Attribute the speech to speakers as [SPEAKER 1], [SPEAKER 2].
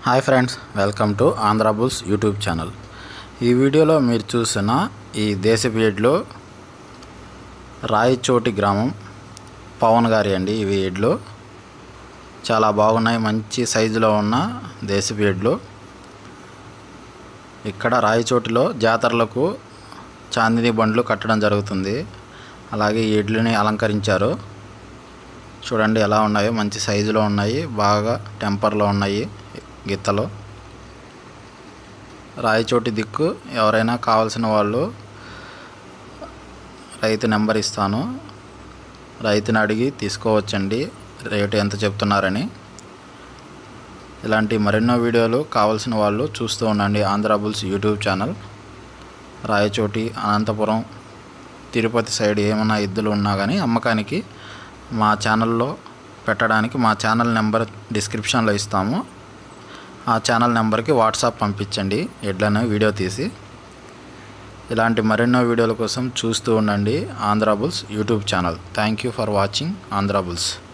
[SPEAKER 1] hi friends welcome to Andhra bulls YouTube channel ఈ వీడియోలో మీరు చూసిన ఈ దేశపు ఎడ్లు రాయచోటి గ్రామం పవన్ గారి అండి ఇవి ఎడ్లు చాలా బాగున్నాయి మంచి సైజులో ఉన్న దేశపు ఎడ్లు ఇక్కడ రాయచోటిలో జాతరలకు చాందిని బండ్లు కట్టడం జరుగుతుంది అలాగే ఈ ఎడ్లని అలంకరించారు చూడండి ఎలా ఉన్నాయో మంచి సైజులో ఉన్నాయి బాగా టెంపర్లో ఉన్నాయి గిత్తలు రాయచోటి దిక్కు ఎవరైనా కావాల్సిన వాళ్ళు రైతు నెంబర్ ఇస్తాను రైతుని అడిగి తీసుకోవచ్చండి రేటు ఎంత చెప్తున్నారని ఇలాంటి మరెన్నో వీడియోలు కావాల్సిన వాళ్ళు చూస్తూ ఉండండి Andhra bulls YouTube channel Rayachoti Anantapuram Tirupati side ఏమైనా ఎద్దులు ఉన్నా కానీ అమ్మకానికి మా ఛానల్లో పెట్టడానికి మా ఛానల్ నెంబర్ డిస్క్రిప్షన్లో ఇస్తాము ఆ ఛానల్ నెంబర్కి వాట్సాప్ పంపించండి ఎడ్లను వీడియో తీసి ఇలాంటి మరెన్నో వీడియోల కోసం చూస్తూ ఉండండి Andhra bulls YouTube channel thank you for watching Andhra bulls